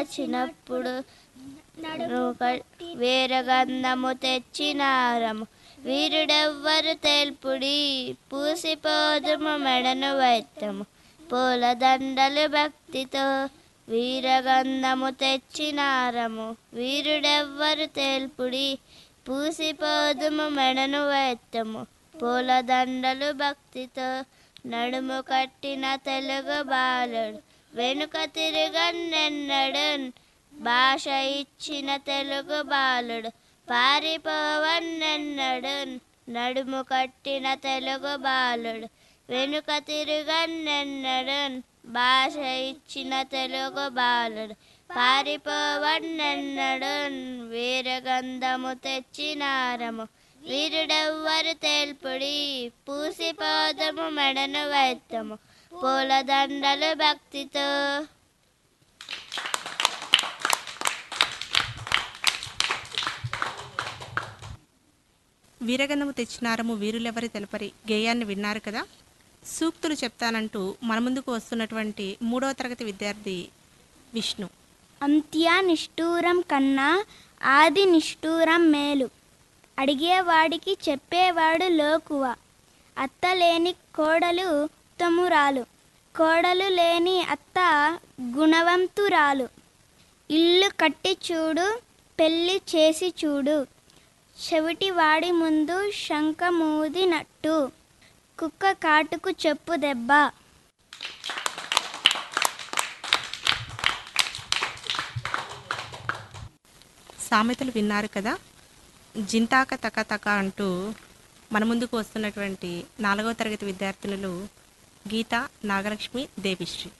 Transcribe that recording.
కాచినప్పుడు వీరగంధము తెచ్చినారము వీరుడెవ్వరు తెలుపుడి పూసిపోదుము మెడను వైత్తము పూలదండలు భక్తితో వీరగంధము తెచ్చినారము వీరుడెవ్వరు తెలుపుడి పూసిపోదుము మెడను వైత్తము పూలదండలు భక్తితో నడుము కట్టిన తెలుగు బాలుడు వెనుక తిరుగన్నెన్నడు భాష ఇచ్చిన తెలుగు బాలుడు పారిపోవన్నెన్నడు నడుము కట్టిన తెలుగు బాలుడు వెనుక తిరుగన్నెన్నడు భాష ఇచ్చిన తెలుగు బాలుడు పారిపోవన్నెన్నడు వీరగంధము తెచ్చినారము వీరుడెవ్వరు తేల్పుడి పూసిపోదము మెడను వైత్తము పూలదండలు భక్తితో వీరగంధము తెచ్చినారము వీరులెవరి తెలపరి గేయాన్ని విన్నారు కదా సూక్తులు చెప్తానంటూ మన ముందుకు వస్తున్నటువంటి మూడవ తరగతి విద్యార్థి విష్ణు అంత్య నిష్ఠూరం కన్నా ఆది నిష్ఠూరం మేలు అడిగేవాడికి చెప్పేవాడు లోకువ అత్త లేని కోడలు ఉత్తమురాలు కోడలు లేని అత్త గుణవంతురాలు ఇల్లు కట్టి చూడు పెళ్లి చేసి చూడు చెవిటి వాడి ముందు శంఖమూదినట్టు కుక్క కాటుకు చెప్పు దెబ్బ సామెతలు విన్నారు కదా జింతాక తక తక అంటూ మన ముందుకు వస్తున్నటువంటి నాలుగవ తరగతి విద్యార్థినులు గీత నాగలక్ష్మి దేవిశ్రీ